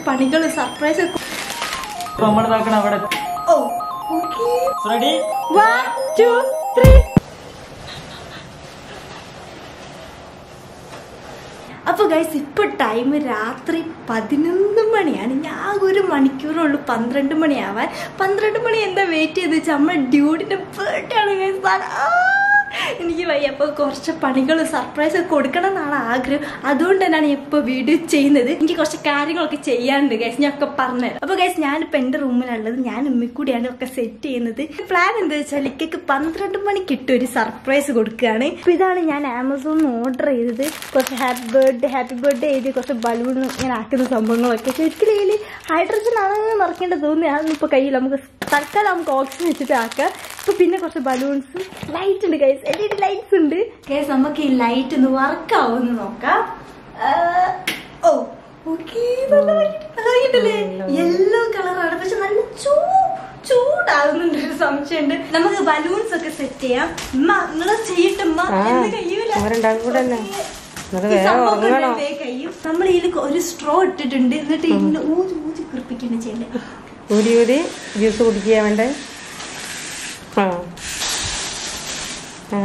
പണികൾ സർപ്രൈസ് നമ്മൾ നോക്കണം അവിടെ oh okay ready one two three അപ്പൊ ഗൈസ് ഇപ്പൊ ടൈം രാത്രി പതിനൊന്ന് മണിയാണ് ഞാൻ ഒരു മണിക്കൂറുള്ളൂ പന്ത്രണ്ട് മണിയാവാൻ പന്ത്രണ്ട് മണി എന്താ വെയിറ്റ് ചെയ്ത് വെച്ചാൽ നമ്മുടെ ഡ്യൂഡിന്റെ ബർത്ത്ഡേ ആണ് ഗൈസ് എനിക്ക് വയ്യ അപ്പോൾ കുറച്ച് പണികൾ സർപ്രൈസ് കൊടുക്കണം എന്നാണ് ആഗ്രഹം അതുകൊണ്ട് തന്നെയാണ് ഇപ്പോൾ വീഡിയോ ചെയ്യുന്നത് എനിക്ക് കുറച്ച് കാര്യങ്ങളൊക്കെ ചെയ്യാനുണ്ട് ഗൈസ് ഞാൻ ഒക്കെ പറഞ്ഞുതരാം അപ്പോൾ ഗൈസ് ഞാനിപ്പോൾ എൻ്റെ റൂമിലുള്ളത് ഞാൻ ഉമ്മിക്കൂടിയാണ് ഒക്കെ സെറ്റ് ചെയ്യുന്നത് പ്ലാൻ എന്താ വെച്ചാൽ ഇക്കക്ക് പന്ത്രണ്ട് മണിക്ക് ഇട്ട് ഒരു സർപ്രൈസ് കൊടുക്കുകയാണ് അപ്പോൾ ഇതാണ് ഞാൻ ആമസോണിൽ ഓർഡർ ചെയ്തത് കുറച്ച് ഹാപ്പി ബർത്ത്ഡേ ഹാപ്പി ബർത്ത്ഡേ എഴുതി കുറച്ച് ബലൂൺ ഇങ്ങനെ ആക്കുന്ന സംഭവങ്ങളൊക്കെ ശരിക്കും ഇതിൽ ഹൈഡ്രജൻ ആണ് നിറക്കേണ്ടത് തോന്നി അതൊന്നും ഇപ്പോൾ കയ്യിൽ നമുക്ക് തൽക്കാലം നമുക്ക് ഓക്സിജൻ വെച്ചിട്ട് ആക്കാം ഇപ്പൊ പിന്നെ കുറച്ച് ബലൂൺസ് ലൈറ്റ് ഉണ്ട് guys L E D lights ഉണ്ട് ഗൈസ് നമുക്ക് ഈ ലൈറ്റ് ഒന്ന് വർക്ക് ആവുമെന്ന് നോക്കാം ആ, ഓ ഓക്കെ യെല്ലോ കളറാണ് പക്ഷെ നല്ല ചൂ ചൂടാകുന്നുണ്ട് ഒരു സംശയമുണ്ട് നമുക്ക് ബലൂൺസ് ഒക്കെ സെറ്റ് ചെയ്യാം ഉമ്മ നിങ്ങള് ചെയ്യട്ടുമ്മ എന്ന് കഴിയൂല അവരുണ്ടാകും കൂടെ തന്നെ എന്നിട്ട് ഈ വേഗം സംഭവം ഉറങ്ങണം കൊണ്ട് വേഗം കഴിയും നമ്മൾ ഇതിൽ ഒരു സ്ട്രോ ഇട്ടിട്ടുണ്ട് എന്നിട്ട് ഇതിന്റെ ഊതി ഊതി കുറിപ്പിക്കുകയാണ് ചെയ്യേണ്ടത് ഊരി ഊരി ജ്യൂസ് കുടിക്കുക വേണ്ടേ ആ ആ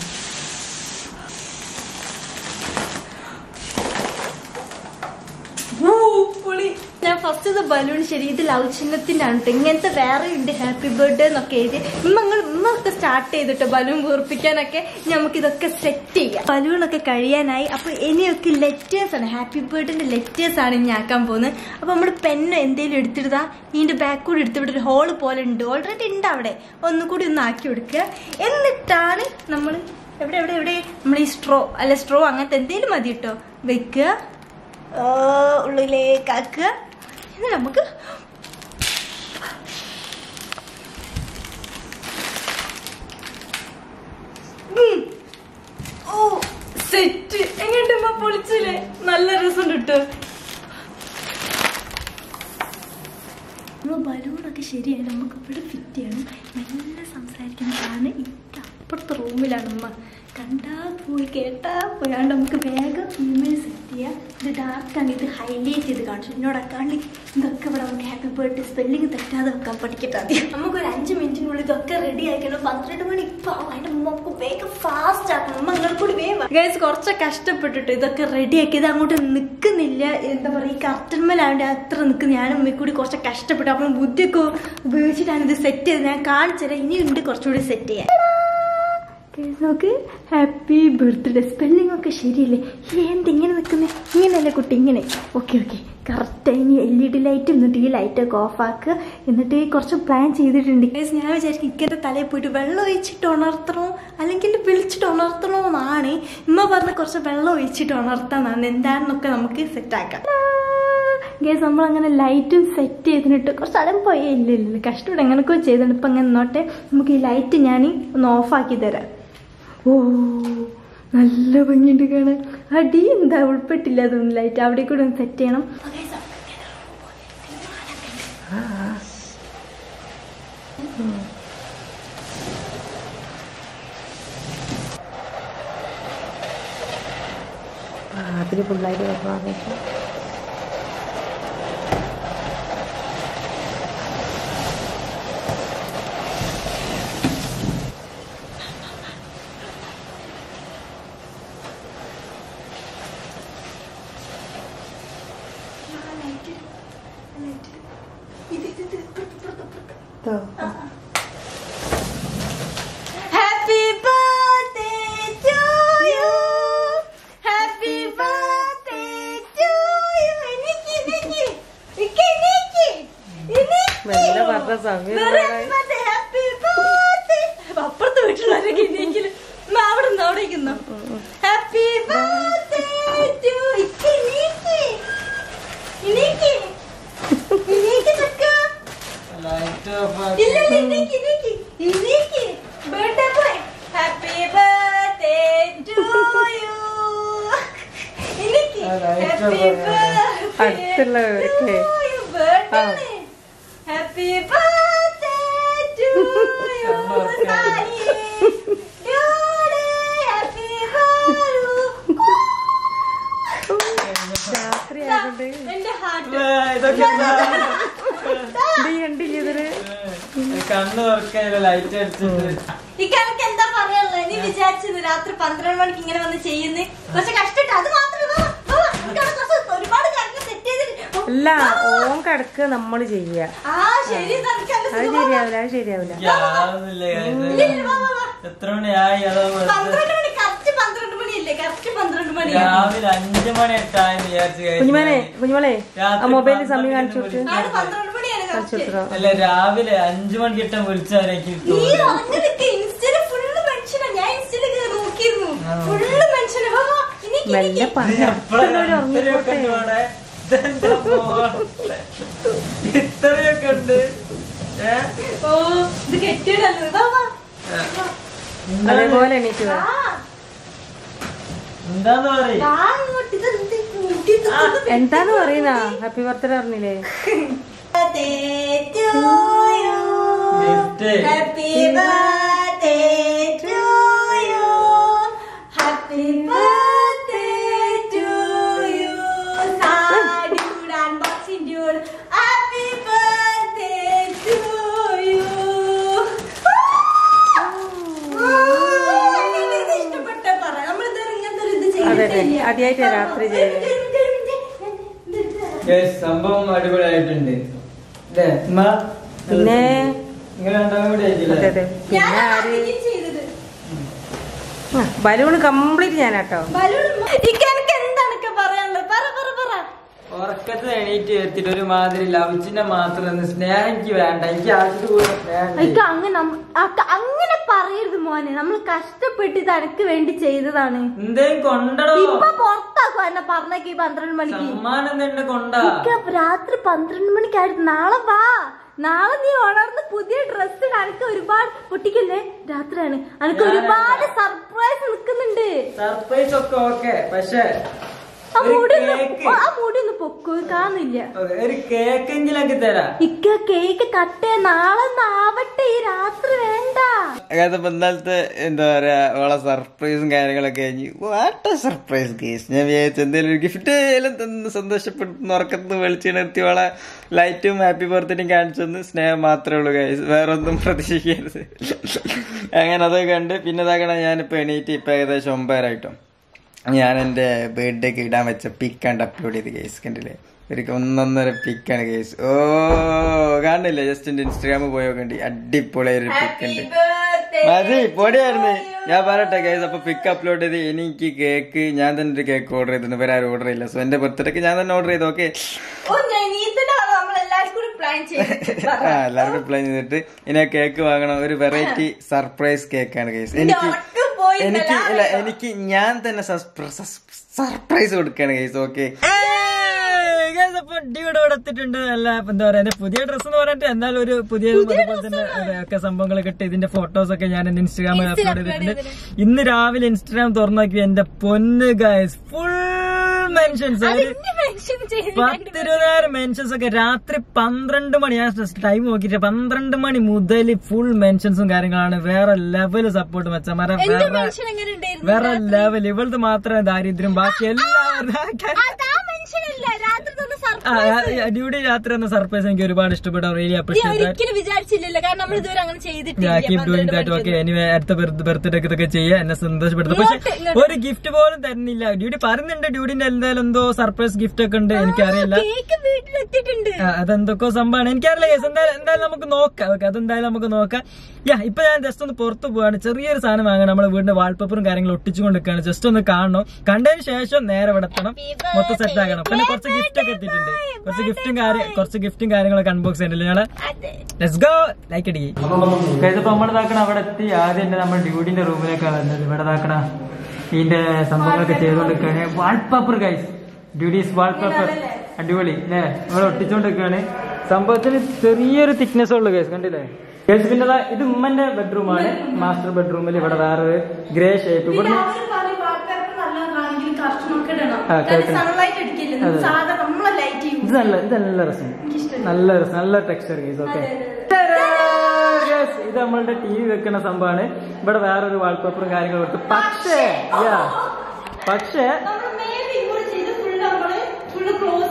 ഊ, പൊളി. ഞാൻ ഫസ്റ്റ് ഇത് ബലൂൺ ശരി ഇത് ലവ് ചിഹ്നത്തിന്റെ ആണ് ട്ടോ. ഇങ്ങനത്തെ വേറെ ഉണ്ട് ഹാപ്പി ബർത്ത്ഡേ എന്നൊക്കെ എഴുതി ഉമ്മ നിങ്ങൾ ഉമ്മ ഒക്കെ സ്റ്റാർട്ട് ചെയ്തിട്ട് ബലൂൺ പൂർപ്പിക്കാനൊക്കെ നമുക്ക് ഇതൊക്കെ സെറ്റ് ചെയ്യാം ബലൂൺ ഒക്കെ കഴിയാനായി അപ്പൊ ഇനിയൊക്കെ ലെറ്റേഴ്സ് ആണ് ഹാപ്പി ബർത്ത്ഡേന്റെ ലെറ്റേഴ്സ് ആണ് ഇനി ആക്കാൻ പോകുന്നത് അപ്പൊ നമ്മൾ പെണ്ണ് എന്തെങ്കിലും എടുത്തിടുതാ ഇതിന്റെ ബാക്ക് കൂടി എടുത്തിവിടെ ഒരു ഹോള് പോലെ ഉണ്ട് ഓൾറെഡി ഉണ്ട് അവിടെ ഒന്നുകൂടി ഒന്ന് ആക്കി കൊടുക്കുക എന്നിട്ടാണ് നമ്മൾ എവിടെ എവിടെ എവിടെ നമ്മൾ ഈ സ്ട്രോ അല്ല സ്ട്രോ അങ്ങനത്തെ എന്തെങ്കിലും മതി കേട്ടോ വെക്കുക ആ, ഉള്ളിലേക്ക് ആക്കുക ഇനി നമുക്ക് ഉം. ഓ സെറ്റ് എങ്ങോട്ടുമ്പോ പൊളിച്ചില്ലേ നല്ല രസം കിട്ടും നമ്മൾ ബലൂണൊക്കെ ശരിയായി നമുക്ക് ഇവിടെ ഫിറ്റ് ചെയ്യണം മെല്ലെ സംസാരിക്കണം കാരണം ഇറ്റ അപ്പുറത്തെ റൂമിലാണ് ഉമ്മ കണ്ടാ പോയി കേട്ടാ പോയാണ്ട് നമുക്ക് വേഗം ഇമെയിൽ സെറ്റ് ചെയ്യാം ഇത് ഡാർക്കാണ് ഇത് ഹൈലൈറ്റ് ചെയ്ത് കാണിച്ചു എന്നോടൊക്കാണ്ട് ഇതൊക്കെ ഇവിടെ നമുക്ക് ഹാപ്പി ബർത്ത്ഡേ സ്പെല്ലിങ് തെറ്റാതെ വെക്കാൻ പഠിക്കട്ടെ ആദ്യം നമുക്ക് ഒരു അഞ്ച് മിനിറ്റിനുള്ളിൽ ഇതൊക്കെ റെഡി ആക്കണം പന്ത്രണ്ട് മണി ഇപ്പൊ അതിന്റെ നമുക്ക് വേഗം ഫാസ്റ്റ് ആക്കണം അമ്മ നിങ്ങൾ കൂടി വേഗം ഗൈസ് കുറച്ച് കഷ്ടപ്പെട്ടിട്ട് ഇതൊക്കെ റെഡി ആക്കി ഇത് അങ്ങോട്ട് നിൽക്കുന്നില്ല എന്താ പറയുക ഈ കർട്ടന്മേലാണ്ട് അത്ര നിൽക്കുന്നു ഞാനും ഉമ്മയും കൂടി കുറച്ച് കഷ്ടപ്പെട്ടു അപ്പം ബുദ്ധിയൊക്കെ ഉപയോഗിച്ചിട്ടാണ് ഇത് സെറ്റ് ചെയ്ത് ഞാൻ കാണിച്ചുതരാം ഇനിയുണ്ട് കുറച്ചുകൂടി സെറ്റ് ചെയ്യാൻ Guys, നോക്ക് ഹാപ്പി ബർത്ത്ഡേ സ്പെല്ലിംഗ് ഒക്കെ ശരിയല്ലേ എന്ത് ഇങ്ങനെ നിൽക്കുന്നത് ഇങ്ങനെയല്ലേ കുട്ടി ഇങ്ങനെ ഓക്കെ ഓക്കെ കറക്റ്റ് ഇനി എൽ ഇ ഡി ലൈറ്റ് എന്നിട്ട് ഈ ലൈറ്റൊക്കെ ഓഫ് ആക്കുക എന്നിട്ട് കുറച്ച് പ്ലാൻ ചെയ്തിട്ടുണ്ട് Guys, ഞാൻ വിചാരിക്കും ഇക്കൻ്റെ തലയിൽ പോയിട്ട് വെള്ളം ഒഴിച്ചിട്ട് ഉണർത്തണോ അല്ലെങ്കിൽ വിളിച്ചിട്ട് ഉണർത്തണോ എന്നാണ് ഇമ്മ പറഞ്ഞ കുറച്ച് വെള്ളം ഒഴിച്ചിട്ട് ഉണർത്താന്നാണ് എന്താണെന്നൊക്കെ നമുക്ക് സെറ്റാക്കാം ഗേസ് നമ്മൾ അങ്ങനെ ലൈറ്റും സെറ്റ് ചെയ്തിട്ട് കുറച്ച് അടം പോയേ ഇല്ല ഇല്ല കഷ്ടപ്പെട്ട് എങ്ങനെയൊക്കെ ചെയ്തിട്ട് ഇപ്പം അങ്ങനെ നോട്ടെ നമുക്ക് ഈ ലൈറ്റ് ഞാൻ ഒന്ന് ഓഫാക്കി തരാം ഓ നല്ല ഭംഗിയുണ്ട് കാണാൻ അടി എന്താ ഉൾപ്പെട്ടില്ല അതൊന്നും ലൈറ്റ് അവിടെ കൂടെ ഒന്ന് സെറ്റ് ചെയ്യണം അതിന് ഫുള്ളായിട്ട് വെക്കണം Happy birthday to you. Happy birthday to you. എനിക്ക് എനിക്ക് എനിക്ക് എനിക്ക് മെല്ലെ പറഞ്ഞ സമയം ഒരുപാടായി. ഹാപ്പി ബർത്ത്ഡേ അപ്പുറത്തെ വീട്ടിലുള്ളവരൊക്കെ ഇനിയെങ്കിലും അവിടെ നിന്ന് അവിടെ ഇരിക്കുന്നു ഹാപ്പി ബർത്ത്ഡേ ടു എനിക്ക് എനിക്ക് എനിക്ക് ചക്ക ലൈറ്റ് ഇല്ല ഇല്ല ഇനിക്ക് ഇനിക്ക് ഇനിക്ക് birthday boy happy birthday to you ഇനിക്ക് ആ, light ഹാപ്പി boy. ബർത്ത്ഡേ അടുത്തുള്ളവർക്ക് ബർത്ത്ഡേ ആ. ഹാപ്പി ബർത്ത്ഡേ ടു യു സന്തോഷം. സായി ഹാപ്പി ബർത്ത്ഡേ രാത്രി ആയതുകൊണ്ട് എന്റെ ഹാർട്ട് ഏ, ഇതൊക്കെ എന്താ? ഇത് കണ്ടില്ലേ ഇതില് ഏ, കണ്ണ് തുറക്കാനില്ല ലൈറ്റ് അടിച്ചിട്ട് ഇക്കാലക്ക് എന്താ പറയാനുള്ളത് നീ വിചാരിച്ചത് രാത്രി പന്ത്രണ്ട് മണിക്ക് ഇങ്ങനെ വന്ന് ചെയ്യുന്നേ പക്ഷെ കഷ്ടപ്പെട്ട് അത് മാത്രമേ വാ, വാ, വാ, ഇക്കാലത്ത് കുറച്ച് ഒരുപാട് കാര്യങ്ങൾ സെറ്റ് ചെയ്തിട്ട് ഓ, അല്ല ഓൻ കിടക്ക് നമ്മള് ചെയ്യ ആ ശരി ഇതാ, എനിക്ക് അങ്ങ് അത് സുഖം. ശരിയാവില്ല അത് ശരിയാവില്ല യാതൊന്നുമില്ല ഇല്ല, ഇല്ല, വാ, വാ, വാ. എത്ര മണിയായി അതോ വെറുതെ പന്ത്രണ്ട് മണി കറക്റ്റ് പന്ത്രണ്ട് മണിയല്ലേ കറക്റ്റ് പന്ത്രണ്ട് മണി രാവിലെ അഞ്ചു മണി എട്ടായെന്ന് വിചാരിച്ചു കുഞ്ഞുമോനെ കുഞ്ഞുമോളെ ആ രാത്രി മൊബൈലിൽ സമയം പന്ത്രണ്ടിന് കാണിച്ചു കൊടുത്ത് ആണ് പന്ത്രണ്ട് മണിയാണ് കാണിച്ചു കറക്റ്റ് കൊടുത്തോ അല്ല രാവിലെ അഞ്ചു മണിക്ക് ഇട്ട വിളിച്ചവരേക്ക് നീ അങ്ങനെയൊക്കെ ഇൻസ്റ്റയില് ഫുള്ള് മെൻഷനാ ഞാൻ ഇൻസ്റ്റയില് നോക്കിയിരുന്നു ഫുള്ള് മെൻഷന് വാ വാ ഇനി മെല്ലെ പറയാം ഉറങ്ങിക്കോട്ടെ ഇത്രയൊക്കെ ഉണ്ട് ഏ? ഓ ഇത് കെട്ടിടല്ലോ വാ വാ എന്താണ്? അതേപോലെ എണീറ്റ് വാ. വാ എന്താന്ന് പറയും വാ ഇങ്ങോട്ട് ഇത് എന്ത് കൂട്ടി എന്താന്ന് പറയുന്ന ഹാപ്പി ബർത്ത്ഡേ പറഞ്ഞില്ലേ birthday to you. Gift. Happy birthday to you. Happy birthday to you. Sari dude, unboxing dude. Happy birthday to you. അങ്ങനെ ഇത് ഇഷ്ടപ്പെട്ട പറ. നമ്മളിതുവരെ ഇങ്ങനത്തെ ഒരു ഇത് അതെ, അതെ. ചെയ്തിട്ടില്ല. ആദ്യായിട്ടാ രാത്രി ചെയ്യുന്നത്. Guys, സംഭവം അടിപൊളിയായിട്ടുണ്ട് അല്ലേ ഉമ്മ? പിന്നെ നിങ്ങൾ രണ്ടാളും കൂടി ആയിരിക്കില്ലേ? അതെ അതെ ഞാൻ പിന്നെ ആര് ആദ്യം ചെയ്തത് ബലൂൺ കംപ്ലീറ്റ് ഞാനാട്ടോ ബലൂൺ ഇക്കാനക്ക് എന്താണൊക്കെ പറയാനുള്ളത് പറ പറ പറ ഉറക്കത്തിൽ എണീറ്റ് എത്തിയിട്ട് ഒരു മാതിരി ലവിച്ചിന്റെ മാത്രം ഒന്ന് സ്നേഹം എനിക്ക് വേണ്ട എനിക്ക് ആദ്യത്തെ കൂടെ വേണ്ട എനിക്ക് അങ്ങനെ നമ്മ- അക്ക- അങ്ങനെ പറയരുത് മോനെ നമ്മൾ കഷ്ടപ്പെട്ട് ഇത് അനക്ക് വേണ്ടി ചെയ്തതാണ് എന്തേലും കൊണ്ടടോ ഇപ്പൊ പുറത്താക്കും എന്നെ പറഞ്ഞേക്ക് ഈ പന്ത്രണ്ട് മണിക്ക് സമ്മാനം തന്നെ കൊണ്ടാ ഇക്ക രാത്രി പന്ത്രണ്ട് മണിക്കായിട്ട് നാളെ വാ നാളെ നീ ഉണർന്ന് പുതിയ ഡ്രസ്സ് അനക്ക് ഒരുപാട് പൊട്ടിക്കല്ലേ രാത്രിയാണ് അനക്ക് ഞാൻ ഒരുപാട് സർപ്രൈസ് നിൽക്കുന്നുണ്ട് സർപ്രൈസ് ഒക്കെ ഓക്കെ പക്ഷെ ആ ഒരു മുടി ഒന്ന് കേക്ക് ആ മുടി ഒന്ന് പൊക്കോ കാണുന്നില്ല ഒരു കേക്കെങ്കിലും എനിക്ക് തരാം ഇക്ക കേക്ക് കട്ടേ നാളെ ഒന്ന് ആവട്ടെ ഈ രാത്രി വേണ്ട അതായത് ഇപ്പൊ ഇന്നലത്തെ എന്താ പറയാ ഓളെ സർപ്രൈസും കാര്യങ്ങളൊക്കെ കഴിഞ്ഞ് വാട്ട സർപ്രൈസ് കേസ് ഞാൻ വിചാരിച്ചു എന്തെങ്കിലും ഒരു ഗിഫ്റ്റ് എല്ലാം തന്ന് സന്തോഷപ്പെടുത്തുന്ന ഉറക്കത്ത് വിളിച്ചു നിർത്തി ഓളെ ലൈറ്റും ഹാപ്പി ബർത്ത്ഡേയും കാണിച്ചൊന്ന് സ്നേഹം മാത്രമേ ഉള്ളൂ ഗൈസ് വേറെ ഒന്നും പ്രതീക്ഷിക്കരുത് അങ്ങനെ അതൊക്കെ കണ്ട് പിന്നെ ഇതാക്കണ ഞാനിപ്പോ എണീറ്റ് ഇപ്പൊ ഏകദേശം ഒമ്പതരായിട്ടോ ഞാൻ എൻ്റെ ബർത്ത്ഡേക്ക് ഇടാൻ വെച്ച പിക്ക് കണ്ട് അപ്ലോഡ് ചെയ്ത് കേസ് കണ്ടില്ലേ ഒരു ഒന്നൊന്നര പിക്കാണ് കേസ് ഓ കാണില്ലേ ജസ്റ്റ് എൻ്റെ ഇൻസ്റ്റാഗ്രാമിൽ പോയി നോക്കണ്ടി അടിപൊളി ഒരു പിക്ക് ഉണ്ട് മതി പൊടിയായിരുന്നു ഞാൻ പറയട്ടെ കേസ് അപ്പൊ പിക്ക് അപ്ലോഡ് ചെയ്ത് എനിക്ക് കേക്ക് ഞാൻ തന്നെ ഒരു കേക്ക് ഓർഡർ ചെയ്തിട്ടുണ്ട് വേറെ ആരും ഓർഡർ ചെയ്യില്ല സോ എന്റെ ബർത്ത്ഡേക്ക് ഞാൻ തന്നെ ഓർഡർ ചെയ്തു ഓക്കെ ഓ ഞാൻ നീ തന്നെ നമ്മൾ എല്ലാവർക്കും കൂടി പ്ലാൻ ചെയ്ത് ആ എല്ലാവരും പ്ലാൻ ചെയ്തിട്ട് ഇനി ആ കേക്ക് വാങ്ങണം ഒരു വെറൈറ്റി സർപ്രൈസ് കേക്കാണ് കേസ് എനിക്ക് ഉറക്കം പോയി എനിക്ക് ഇല്ല എനിക്ക് ഞാൻ തന്നെ സർപ്രൈസ് കൊടുക്കാണ് കേസ് ഓക്കെ അപ്പൊ അടിപൊളി ഇവിടെ എത്തിയിട്ടുണ്ട് അല്ല ഇപ്പൊ എന്താ പറയാ എന്റെ പുതിയ ഡ്രസ്സ് എന്ന് പറഞ്ഞിട്ട് എന്നാലും ഒരു പുതിയ അതുപോലെ തന്നെ അതെ, ഒക്കെ സംഭവങ്ങളൊക്കെ ഇട്ട് ഇതിന്റെ ഫോട്ടോസ് ഒക്കെ ഞാൻ എന്റെ ഇൻസ്റ്റാഗ്രാമിൽ അപ്ലോഡ് ചെയ്തിട്ടുണ്ട് ഇന്ന് രാവിലെ ഇൻസ്റ്റാഗ്രാം തുറന്നാക്കി എന്റെ പൊന്ന് ഗൈസ് ഫുൾ മെൻഷൻസ് മെൻഷൻ ചെയ്ത് പത്തിരുപതിനായിരം മെൻഷൻസ് ഒക്കെ രാത്രി പന്ത്രണ്ട് മണി ഞാൻ ടൈം നോക്കിയിട്ട് പന്ത്രണ്ട് മണി മുതൽ ഫുൾ മെൻഷൻസും കാര്യങ്ങളാണ് വേറെ ലെവൽ സപ്പോർട്ട് മെച്ചമാരെ വേറെ മെൻഷൻ എങ്ങനെ ഉണ്ടായിരുന്നു വേറെ ലെവൽ ഇവളത് മാത്രമേ ദാരിദ്ര്യം ബാക്കി എല്ലാവരും ആ മെൻഷൻ അല്ല രാത്രി തന്നെ സർപ്രൈസ് ഡ്യൂട്ടി രാത്രി എന്ന സർപ്രൈസ് എനിക്ക് ഒരുപാട് ഇഷ്ടപ്പെട്ടു റിയലി അപ്രീഷിയേറ്റ് ഒരിക്കലും വിചാരിച്ചില്ലല്ലോ കാരണം നമ്മൾ ഇതുവരെ അങ്ങനെ ചെയ്തിട്ടില്ല keep doing that okay anyway അടുത്ത ബർത്ത്ഡേ ഇതൊക്കെ ചെയ്യാൻ എന്നെ സന്തോഷപ്പെടുത്തും പക്ഷെ ഒരു ഗിഫ്റ്റ് പോലും തരുന്നില്ല ഡ്യൂട്ടി പറയുന്നുണ്ട് ഡ്യൂട്ടിന്റെ എന്തായാലും എന്തോ സർപ്രൈസ് ഗിഫ്റ്റ് ഒക്കെ ഉണ്ട് എനിക്കറിയില്ല കേക്ക് വീട്ടിലെത്തിയിട്ടുണ്ട് ആ, അതെന്തൊക്കെയോ സംഭവമാണ് എനിക്കറിയില്ല yes, എന്തായാലും എന്തായാലും നമുക്ക് നോക്കാം ഓക്കെ അതെന്തായാലും നമുക്ക് നോക്കാം യാ ഇപ്പൊ ഞാൻ ജസ്റ്റ് ഒന്ന് പുറത്ത് പോവാണ് ചെറിയൊരു സാധനം വാങ്ങണം നമ്മുടെ വീടിന്റെ വാൾപേപ്പറും കാര്യങ്ങളും ഒട്ടിച്ചുകൊണ്ടിരിക്കുകയാണ് ജസ്റ്റ് ഒന്ന് കാണണം കണ്ടതിന് ശേഷം നേരെ ഇവിടെ എത്തണം മൊത്തം സെറ്റ് ആക്കണം പിന്നെ കുറച്ച് ഗിഫ്റ്റ് ഒക്കെ എത്തിയിട്ടുണ്ട് കുറച്ച് ഗിഫ്റ്റും കാര്യം കുറച്ച് ഗിഫ്റ്റും കാര്യങ്ങളൊക്കെ അൺബോക്സ് ചെയ്യണ്ടല്ലോ ഞങ്ങള് അതെ ലെറ്റ്സ് ഗോ ലൈക്ക് അടിക്കി ഇതിപ്പോ നമ്മൾ ഇതാക്കണ അവിടെ എത്തി ആദ്യം തന്നെ നമ്മൾ ഡ്യൂട്ടിന്റെ റൂമിലേക്കാണ് വരുന്നത് ഇവിടെ ഇതാക്കണ ഇതിന്റെ സംഭവങ്ങളൊക്കെ ചെയ്തുകൊണ്ടിരിക്കുകയാണ് വാൾപേപ്പർ ഗൈസ് ഡ്യൂട്ടീസ് വാൾപേപ്പർ അടിപൊളി അല്ലേ ഇവിടെ ഒട്ടിച്ചുകൊണ്ടിരിക്കുകയാണ് സംഭവത്തിന് ചെറിയൊരു തിക്നെസ് ഉള്ളു ഗൈസ് കണ്ടില്ലേ ഗൈസ് പിന്നെ ദാ ഇത് ഉമ്മന്റെ ബെഡ്റൂമാണ് മാസ്റ്റർ ബെഡ്റൂമിൽ ഇവിടെ വേറൊരു ഗ്രേ ഷേപ്പ് ഇവിടെ ആ, കേൾക്കണം. സൺലൈറ്റ് അടിക്കില്ല സാധാ നമ്മളെ ലൈറ്റ് ചെയ്യും ഇത് നല്ല ഇത് നല്ല രസം നല്ല രസം നല്ല ടെക്സ്ചർ ഗൈസ് ഓക്കെ ഇത് നമ്മളുടെ ടി വി വെക്കുന്ന സംഭവമാണ് ഇവിടെ വേറൊരു വാൾപേപ്പറും കാര്യങ്ങളും കൊടുത്ത് പക്ഷേ യാ പക്ഷേ നമ്മള് മേലെ ഇങ്ങോട്ട് ചെയ്ത് full നമ്മള്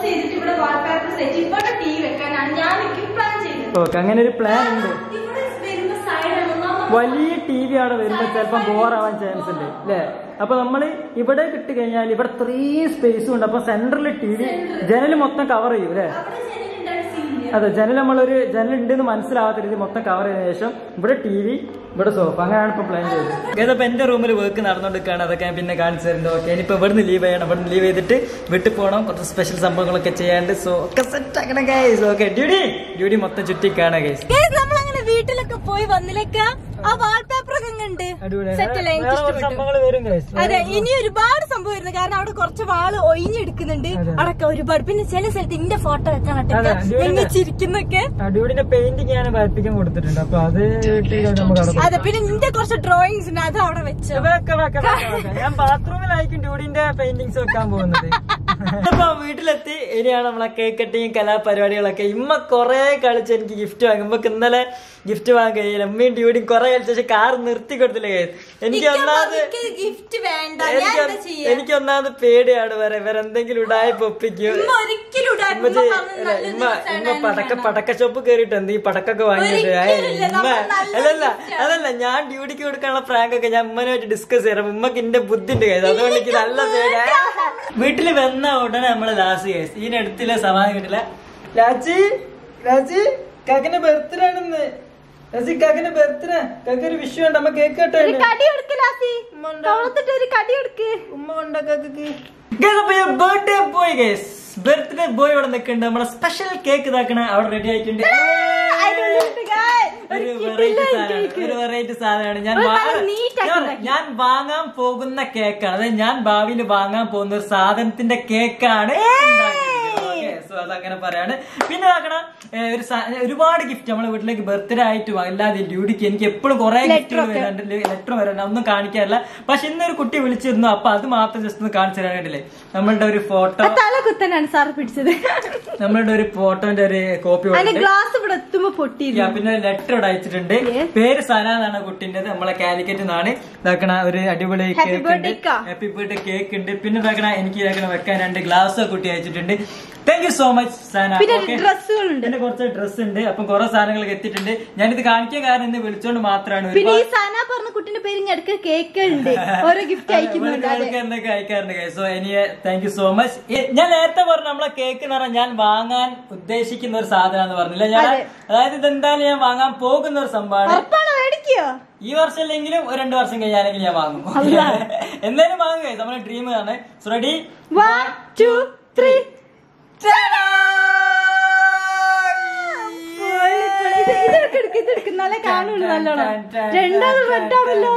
ചെയ്തിട്ട് ഇവിടെ വാൾപേപ്പർ സെറ്റ് ഇവിടെ ടീ വെക്കാനാണ് ഞാൻ എനിക്ക് പ്ലാൻ ചെയ്തത് ഓക്കെ അങ്ങനെ ഒരു പ്ലാൻ ഉണ്ട് ഇവിടെ വരുന്ന സൈഡ് വലിയ ടി വി അവിടെ വരുമ്പോൾ ചിലപ്പോൾ ബോറാവാൻ ചാൻസ് ഉണ്ട് അല്ലേ അപ്പൊ നമ്മൾ ഇവിടെ കിട്ടി കഴിഞ്ഞാൽ ഇവിടെ ഇത്രയും സ്പേസും ഉണ്ട് അപ്പൊ സെന്ററിൽ ടി വി ജനൽ മൊത്തം കവർ ചെയ്യും അല്ലേ അവിടെ ജനലുണ്ടായ സീനില്ല അതെ ജനൽ നമ്മളൊരു ജനൽ ഉണ്ടെന്ന് മനസ്സിലാവാത്ത രീതി മൊത്തം കവർ ചെയ്തതിനു ശേഷം ഇവിടെ ടി വി ഇവിടെ സോഫ അങ്ങനെയാണ് ഇപ്പൊ പ്ലാൻ ചെയ്തത് ഇതിപ്പോ എന്റെ റൂമിൽ വർക്ക് നടന്നുകൊണ്ടിരിക്കുകയാണ് അതൊക്കെ ഞാൻ പിന്നെ കാണിച്ചു തരുന്നത് ഓക്കെ ഇനിയിപ്പോ ഇവിടുന്ന് ലീവ് ചെയ്യണം ഇവിടുന്ന് ലീവ് ചെയ്തിട്ട് വീട്ടിൽ പോകണം കുറച്ച് സ്പെഷ്യൽ സംഭവങ്ങളൊക്കെ ചെയ്യാണ്ട് സോ ഒക്കെ സെറ്റ് ആക്കണം ഗൈസ് ഓക്കെ ഡ്യൂട്ടി ഡ്യൂട്ടി മൊത്തം ചുറ്റിക്കാണ് ഗൈസ് നമ്മളങ്ങനെ വീട്ടിലൊക്കെ പോയി വന്നിലേക്ക് ആ വാൾപേപ്പർ ഒക്കെ ഉണ്ട് സെറ്റ് അല്ലേ എനിക്ക് ഇഷ്ടപ്പെട്ടു സംഭവങ്ങൾ വരും ഗൈസ് അതെ ഇനി ഒരുപാട് സംഭവം വരുന്നു കാരണം അവിടെ കുറച്ച് വാള് ഒഴിഞ്ഞെടുക്കുന്നുണ്ട് അവിടെയൊക്കെ ഒരുപാട് പിന്നെ ചില സ്ഥലത്ത് ഇന്റെ ഫോട്ടോ വെക്കാൻ അതെ, എന്നെ ചിരിക്കുന്നൊക്കെ ഡ്യൂട്ടിന്റെ പെയിന്റിങ് ഞാൻ വരപ്പിക്കാൻ കൊടുത്തിട്ടുണ്ട് അപ്പൊ അത് കിട്ടിയിട്ട് നമുക്ക് അവിടെ അതെ പിന്നെ നിന്റെ കുറച്ച് ഡ്രോയിങ്സ് ഉണ്ട് അത് അവിടെ വെച്ചു വെക്കാം, വെക്കാം, വെക്കാം, വെക്കാം. ഞാൻ ബാത്റൂമിലായിരിക്കും ഡ്യൂഡിന്റെ പെയിന്റിങ്സ് വെക്കാൻ പോകുന്നത് ഇപ്പൊ വീട്ടിലെത്തി ഇനിയാണ് നമ്മളെ കേക്ക് കട്ടിങ് കലാപരിപാടികളൊക്കെ ഇമ്മ കൊറേ കളിച്ച് എനിക്ക് ഗിഫ്റ്റ് വാങ്ങും ഇമ്മക്ക് ഇന്നലെ ഗിഫ്റ്റ് വാങ്ങാൻ കഴിയില്ല ഉമ്മയും ഡ്യൂഡിയും കൊറേ കളിച്ച പക്ഷെ കാർ നിർത്തി കൊടുത്തില്ല guys. എനിക്ക് ഒന്നാമത് ഗിഫ്റ്റ് വേണ്ട ഞാൻ എനിക്ക് എന്താ ചെയ്യാ എനിക്ക് ഒന്നാമത് പേടിയാണ് വരെ വേറെ എന്തെങ്കിലും ഉടായി പൊപ്പിക്കും ഉമ്മ ഒരിക്കലും ഇടാൻ ഉമ്മ ഉമ്മച്ചി, പറഞ്ഞത് അല്ല, നല്ല ഉമ്മ ദിവസാണ് ഉമ്മ പടക്ക പടക്ക ഷോപ്പ് കയറിയിട്ട് എന്ത് ഈ പടക്കൊക്കെ വാങ്ങിയിട്ട് ഒരിക്കലുമില്ല, ഉമ്മ നമ്മൾ നല്ല അതല്ല അതല്ല ഞാൻ ഡ്യൂട്ടിക്ക് കൊടുക്കാനുള്ള പ്രാങ്ക് ഒക്കെ ഞാൻ ഉമ്മനുമായിട്ട് ഡിസ്കസ് ചെയ്യാം ഉമ്മക്ക് എന്റെ ബുദ്ധിന്റെ കേസ് അതുകൊണ്ട് എനിക്ക് നല്ല പേടി വീട്ടില് വന്ന ഉടനെ നമ്മള് ലാസ്റ്റ് കേസ് ഇതിനടുത്തില്ല സമാധാനം കിട്ടില്ല ലാച്ചി ലാച്ചി കാക്കിന്റെ ബർത്ത്ഡേ ആണെന്ന് ലാച്ചി കാക്കിന്റെ ബർത്ത്ഡേ കാക്ക് ഒരു വിഷു ഉണ്ട് അമ്മ കേക്ക് കേട്ടോ കടി എടുക്ക് ലാസി തോളത്തിട്ട് ഒരു കടി എടുക്ക് ഉമ്മ ഉണ്ടാക്കാക്ക് birthday boy guys birthday boy ഇവിടെ നിൽക്കുന്നുണ്ട് നമ്മളെ സ്പെഷ്യൽ കേക്ക് ഇതാക്കണ അവിടെ റെഡി ആയിട്ടുണ്ട് ഒരു വെറൈറ്റി സാധനമാണ് ഒരു വെറൈറ്റി സാധനമാണ് ഞാൻ ഒരു വാ- നല്ല neat ആക്കി ഞാൻ- ഞാൻ വാങ്ങാൻ പോകുന്ന കേക്കാണ് അതായത് ഞാൻ ഭാവിയിൽ വാങ്ങാൻ പോകുന്ന ഒരു സാധനത്തിന്റെ കേക്കാണ് സോ അതങ്ങനെ പറയാണ് പിന്നെ നോക്കണം ഒരു സാ- ഒരുപാട് ഗിഫ്റ്റ് നമ്മളെ വീട്ടിലേക്ക് ബർത്ത്ഡേ ആയിട്ട് അല്ലാതെ ഡ്യൂട്ടിക്ക് എനിക്ക് എപ്പോഴും കുറെ ഗിഫ്റ്റുകൾ വരാണ്ട് ലെറ്റർ വരാണ്ട് ഒന്നും കാണിക്കാറില്ല പക്ഷെ ഇന്നൊരു കുട്ടി വിളിച്ചിരുന്നു അപ്പൊ അത് മാത്രം ജസ്റ്റ് ഒന്ന് കാണിച്ചു തരാൻ വേണ്ടിയില്ലേ നമ്മളുടെ ഒരു ഫോട്ടോ തല കുത്തനാണ് സാർ പിടിച്ചത് നമ്മളുടെ ഒരു ഫോട്ടോന്റെ ഒരു കോപ്പി അതിന്റെ ഗ്ലാസ് ഇവിടെ എത്തുമ്പോ പൊട്ടിയിരുന്നു യാ, പിന്നെ ലെറ്റർ ഇവിടെ അയച്ചിട്ടുണ്ട് പേര് സന എന്നാണ് കുട്ടിന്റെ നമ്മളെ കാലിക്കറ്റ് നിന്നാണ് ഇതാക്കണ ഒരു അടിപൊളി കേക്ക് ഉണ്ട് birthday ക്കാ. ഹാപ്പി ബർത്ത്ഡേ കേക്ക് ഉണ്ട് പിന്നെ ഇതാക്കണ എനിക്ക് ഇതാക്കണ വെക്കാൻ രണ്ട് ഗ്ലാസ് കുട്ടി അയച്ചിട്ടുണ്ട് thank you so much Sana പിന്നെ Okay. ഡ്രസ്സുകളുണ്ട് പിന്നെ കുറച്ച് ഡ്രസ് ഉണ്ട് അപ്പം കുറെ സാധനങ്ങളൊക്കെ എത്തിയിട്ടുണ്ട് ഞാനിത് കാണിക്കാൻ കാരണം ഇന്ന് വിളിച്ചോണ്ട് മാത്രമാണ് പിന്നെ ഈ സാന പറഞ്ഞ കുട്ടിന്റെ പേര് ഇങ്ങനെ ഇടയ്ക്ക് കേക്ക് ഉണ്ട് ഓരോ ഗിഫ്റ്റ് അയക്കുന്നുണ്ട് അതെ എന്തൊക്കെ അയക്കാറുണ്ട് സോ ഇനി താങ്ക് യു സോ മച്ച് ഞാൻ നേരത്തെ പറഞ്ഞു നമ്മളെ കേക്ക് എന്ന് പറഞ്ഞാൽ ഞാൻ വാങ്ങാൻ ഉദ്ദേശിക്കുന്ന ഒരു സാധനം പറഞ്ഞില്ല ഞാൻ അതായത് ഇതെന്തായാലും ഞാൻ വാങ്ങാൻ പോകുന്ന ഒരു സംഭവമാണ് ഉറപ്പാണോ മേടിക്കോ ഈ വർഷം അല്ലെങ്കിലും ഒരു രണ്ട് വർഷം കഴിഞ്ഞാലെങ്കിലും ഞാൻ വാങ്ങും എന്തായാലും വാങ്ങുക നമ്മുടെ ഡ്രീം ആണ് റെഡി വൺ ടു ത്രീ ഇതെടുക്ക് നല്ല കാണുള്ളൂ നല്ലോണം രണ്ടാമത് റെഡാണല്ലോ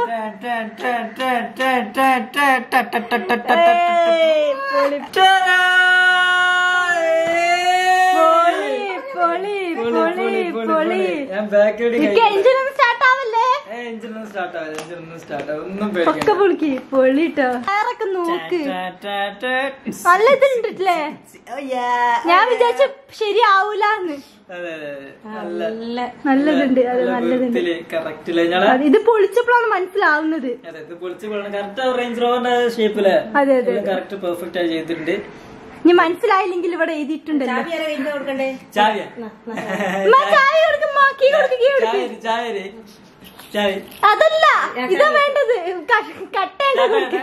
പൊളി പൊളി പൊളി പൊളി ഞാൻ ബാക്കിലോട്ട് എഞ്ചിൻ ഒന്നും സ്റ്റാർട്ട് ആവല്ലേ എഞ്ചിനൊന്നും സ്റ്റാർട്ട് ആവില്ല എഞ്ചിനൊന്നും സ്റ്റാർട്ട് ആവും ഒന്നും ഒക്കെ പേടിക്കണ്ട പൊളിക്ക് പൊളിട്ടോ ടയറൊക്കെ നോക്ക് നല്ല ഇതുണ്ടല്ലേ ഞാൻ വിചാരിച്ച ശരിയാവൂലെന്ന് അതെ അതെ അതെ നല്ല നല്ലതുണ്ട് അത് നല്ലതുണ്ട് കറക്റ്റ് അല്ലേ ഞങ്ങളെ അത് ഇത് പൊളിച്ചപ്പോഴാണ് മനസ്സിലാവുന്നത് അതെ ഇത് പൊളിച്ച് പോകണം കറക്റ്റ് റേഞ്ച് റോവറിന്റെ ഷേപ്പില് അതെ അതെ കറക്റ്റ് പെർഫെക്റ്റ് ആയി ചെയ്തിട്ടുണ്ട് ഇനി മനസ്സിലായില്ലെങ്കിൽ ഇവിടെ എഴുതിയിട്ടുണ്ടല്ലോ ചായ ഉമ്മ, ചായ കൊടുക്ക്, ഉമ്മ, കീ കൊടുക്ക്, കീ കൊടുക്ക്. ചായ ചായ അതല്ല ഇതാ വേണ്ടത് ക- കട്ടേണ്ട കൊടുക്ക്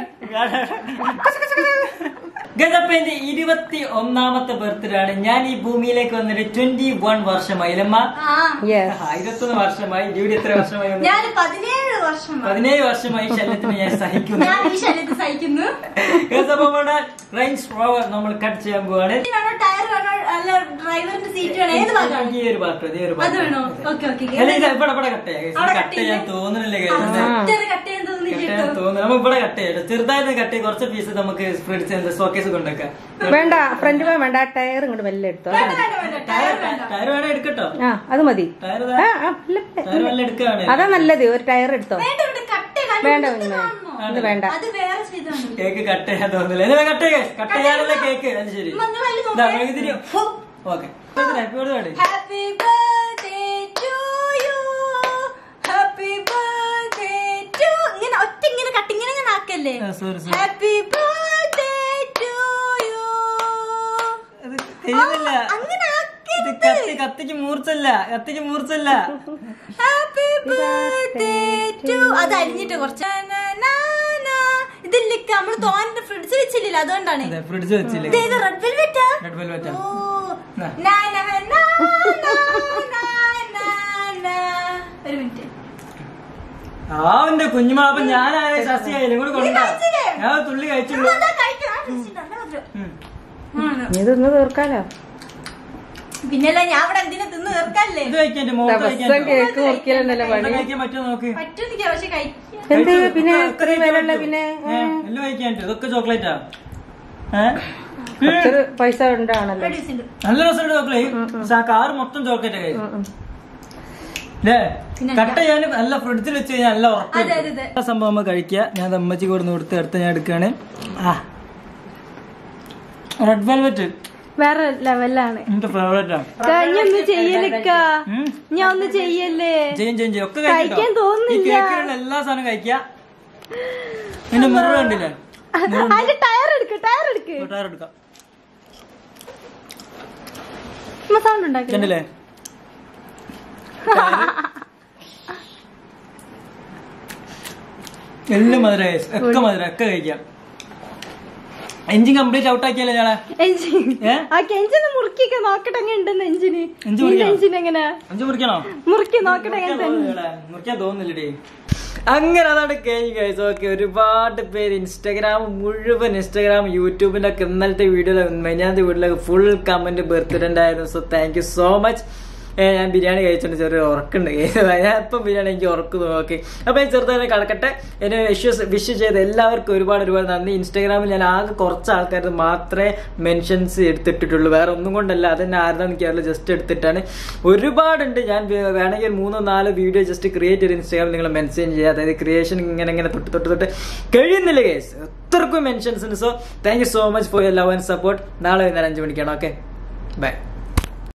ഗതപ്പ എന്റെ ഇരുപത്തി ഒന്നാമത്തെ ബർത്ത്ഡേ ആണ് ഞാൻ ഈ ഭൂമിയിലേക്ക് വന്നിട്ട് ട്വന്റി വൺ വർഷമായി അല്ലമ്മ ഇരുപത്തൊന്ന് വർഷമായി ഡ്യൂട്ടി എത്ര വർഷമായി വന്നു? ഞാൻ പതിനേഴ് വർഷം പതിനേഴ് വർഷമായി ശല്യത്തിന് ഞാൻ സഹിക്കുന്നു ഞാൻ ഈ ശല്യത്ത് സഹിക്കുന്നു ഗതപ്പ നമ്മുടെ റേഞ്ച് റോവർ നമ്മൾ കട്ട് ചെയ്യാൻ പോവാണ് വേണോ ടയർ വേണോ അല്ല ഡ്രൈവറിന്റെ സീറ്റ് വേണോ ഏത് ഭാഗമാണ് ഈ ഒരു പാട്ട് ഈ ഒരു അത് പാട്ട് വേണോ ഓക്കെ ഓക്കെ അല്ല ഇത് ഇവിടെ ഇവിടെ കട്ട് ചെയ്യാം അവിടെ കട്ട് ചെയ്യാൻ തോന്നുന്നില്ല guys. കട്ട് ചെയ്യാൻ തോന്നുന്നില്ല കട്ട് ചെയ്യാൻ തോന്നുന്നു നമുക്ക് ഇവിടെ കട്ട് ചെയ്യാം ചെറുതായിട്ട് കട്ട് ചെയ്ത് കുറച്ച് പീസ് നമുക്ക് ഫ്രിഡ്ജ് ഷോക്കേസ് കൊണ്ടുവെക്കാം വേണ്ട ഫ്രണ്ട് പോയി വേണ്ട ആ ടയർ ഇങ്ങോട്ട് മെല്ലെ എടുത്തോ ടയർ ടയർ വേണേ എടുക്കട്ടോ ആ അത് മതി ടയർ ആ, ആ, ഇല്ല, ടയർ വല്ല എടുക്കുകയാണ് അതാ നല്ലത് ഒരു ടയർ എടുത്തോ വേണ്ട ഇവിടെ കട്ട് ചെയ്യാൻ വേണ്ട ഇത് കുഞ്ഞുമേ. കാണണോ? ഇത് വേണ്ട അത് വേറെ ചെയ്താണ് കേക്ക് കട്ട് ചെയ്യാൻ തോന്നുന്നില്ല ഇത് കട്ട് ചെയ്യാം കട്ട് ചെയ്യാനുള്ള കേക്ക് അത് ശരി നിങ്ങൾ അതില് നോക്ക്. Okay happy birthday happy birthday to you happy birthday to ഇങ്ങനെ ഒറ്റ ഇങ്ങനെ കട്ട് ഇങ്ങനെ ഇങ്ങനെ ആക്കല്ലേ sorry sorry happy birthday to you ചെയ്യുന്നില്ല അങ്ങനെ ഇത് കത്തി കത്തിക്ക് മൂർച്ചല്ല കത്തിക്ക് മൂർച്ചല്ല ഹാപ്പി ബർത്ത്ഡേ ടു അത് അരിഞ്ഞിട്ട് കുറച്ച് ഇതില്ല നമ്മള് തോന്നെ ഫ്രിഡ്ജ് വെച്ചില്ല അതുകൊണ്ടാണ് അതെ ഫ്രിഡ്ജ് വെച്ചില്ലേ ഇത് റെഡ് വെൽവെറ്റാ റെഡ് വെൽവെറ്റാ ഓ നാ. നാ, നാ, നാ, നാ, നാ, നാ, നാ. ഒരു മിനിറ്റ് ആവന്റെ കുഞ്ഞുമാപ്പ ഞാനായ ശശിയായില്ല ഇങ്ങോട്ട് കൊണ്ട കഴിച്ചില്ലേ? ഞാൻ തുള്ളി കഴിച്ചുള്ളൂ അതാ കഴിക്കണം. ആ, ടേസ്റ്റ് ഉണ്ട്. നല്ല മധുരം. ഉം. ആണ്. നീ ഇതൊന്ന് തീർക്കാലോ പിന്നല്ല ഞാൻ ഇവിടെ എന്തിനാ തിന്ന് തീർക്കല്ലേ ഇത് കഴിക്കാൻ മോൾക്ക് ദിവസം കഴിക്കാൻ കേക്ക് മുറിക്കലെന്നല്ലേ പണി കഴിക്കാൻ പറ്റുമോ നോക്ക് പറ്റുന്നില്ല പക്ഷെ കഴിക്കാം എന്ത് കഴിച്ചു. പിന്നെ ഒക്കെ ഇത്രയും കഴിക്കാൻ വിലയുള്ള പറ്റുമോ? പിന്നെ ഏ, എല്ലാം കഴിക്കാൻ പറ്റും ഇതൊക്കെ ചോക്ലേറ്റാ ഏഹ് കുറച്ചൊരു പൈസ ഉണ്ടാണല്ലോ ടേസ്റ്റ് ഉണ്ട് നല്ല രസമുണ്ട് ചോക്ലേറ്റ് പക്ഷെ ആ കാറ് മൊത്തം ചോക്ലേറ്റ് കഴിച്ചു ഉം, ഉം. അല്ലേ പിന്നെ കട്ട് ചെയ്യാൻ നല്ല ഫ്രിഡ്ജിൽ വെച്ച് കഴിഞ്ഞാൽ നല്ല ഉറപ്പ് അതെ, അതെ, അതെ. ആ സംഭവം നമ്മൾ കഴിക്കുക ഞാൻ അത് അമ്മച്ചി കൊടുന്ന് കൊടുത്ത് അടുത്ത് ഞാൻ എടുക്കുകയാണ് ആ റെഡ് വെൽവെറ്റ് വേറെ ലെവലാണ് എന്റെ ഫേവറേറ്റ് ആണ് ഞാൻ ഒന്ന് ചെയ്യലിക്ക ഞാൻ ഒന്ന് ചെയ്യല്ലേ ചെയ്യും ചെയ്യും ചെയ്യും ഒക്കെ കഴിക്കാൻ കഴിക്കട്ടോ. ഈ തോന്നുന്നില്ല. കേക്കിലുള്ള എല്ലാ സാധനവും കഴിക്കുക പിന്നെ മിറർ കണ്ടില്ലേ അതിന്റെ ടയർ എടുക്ക് ടയർ എടുക്ക് ടയർ എടുക്കാം സൗണ്ട് ഉണ്ടാക്കി കണ്ടില്ലേ എല്ലാം മധുര ഒക്കെ മധുര ഒക്കെ കഴിക്കാം എഞ്ചിൻ കംപ്ലീറ്റ് ഔട്ട് ആക്കിയല്ലേ ഞാളെ എഞ്ചിൻ ഏ? ആ എഞ്ചിന് മുറുക്കിയൊക്കെ നോക്കട്ടെ എങ്ങനെ ഉണ്ടെന്ന് എഞ്ചിന് എഞ്ചിൻ മുറിക്കണോ? എഞ്ചിൻ എങ്ങനെ അഞ്ചു മുറിക്കണോ മുറുക്കി നോക്കട്ടെ എങ്ങനെ തന്നെ മുറിക്കാൻ തോന്നുന്നില്ലടി അങ്ങനെ അതാണ് കഴിഞ്ഞു കഴിച്ചു ഓക്കെ ഒരുപാട് പേര് ഇൻസ്റ്റാഗ്രാം മുഴുവൻ ഇൻസ്റ്റാഗ്രാം യൂട്യൂബിന്റെ ഒക്കെ ഇന്നലത്തെ വീഡിയോ മെഞ്ഞാത്ത വീഡിയോയിലൊക്കെ ഫുൾ കമന്റ് ബർത്ത്ഡേ ഉണ്ടായിരുന്നു so thank you so much ഞാൻ ബിരിയാണി കഴിച്ചിട്ടുണ്ട് ചെറിയ ഉറക്കുണ്ട് ഞാൻ ഇപ്പം ബിരിയാണി എനിക്ക് ഉറക്കുന്നു ഓക്കെ അപ്പൊ ഞാൻ ചെറുതായി കടക്കട്ടെ എന്നെ വിഷ് വിഷ് ചെയ്ത എല്ലാവർക്കും ഒരുപാട് ഒരുപാട് നന്ദി ഇൻസ്റ്റാഗ്രാമിൽ ഞാൻ ആകെ കുറച്ച് ആൾക്കാർ മാത്രമേ മെൻഷൻസ് എടുത്തിട്ടുള്ളൂ വേറെ ഒന്നും കൊണ്ടല്ല അതെന്നെ ആരുതാന്ന് എനിക്കറിയില്ല ജസ്റ്റ് എടുത്തിട്ടാണ് ഒരുപാടുണ്ട് ഞാൻ വേ- വേണമെങ്കിൽ ഒരു മൂന്നോ നാലോ വീഡിയോ ജസ്റ്റ് ക്രിയേറ്റ് ചെയ്ത് ഇൻസ്റ്റാഗ്രാമിൽ നിങ്ങൾ മെൻഷൻ ചെയ്യുക അതായത് ക്രിയേഷൻ ഇങ്ങനെ ഇങ്ങനെ തൊട്ട് തൊട്ട് തൊട്ട് കഴിയുന്നില്ല കേസ് എത്രക്കും മെൻഷൻസ് ഉണ്ട് so thank you so much for your love and support നാളെ വൈകുന്നേരം അഞ്ച് മണിക്കാണ് ഓക്കെ ബൈ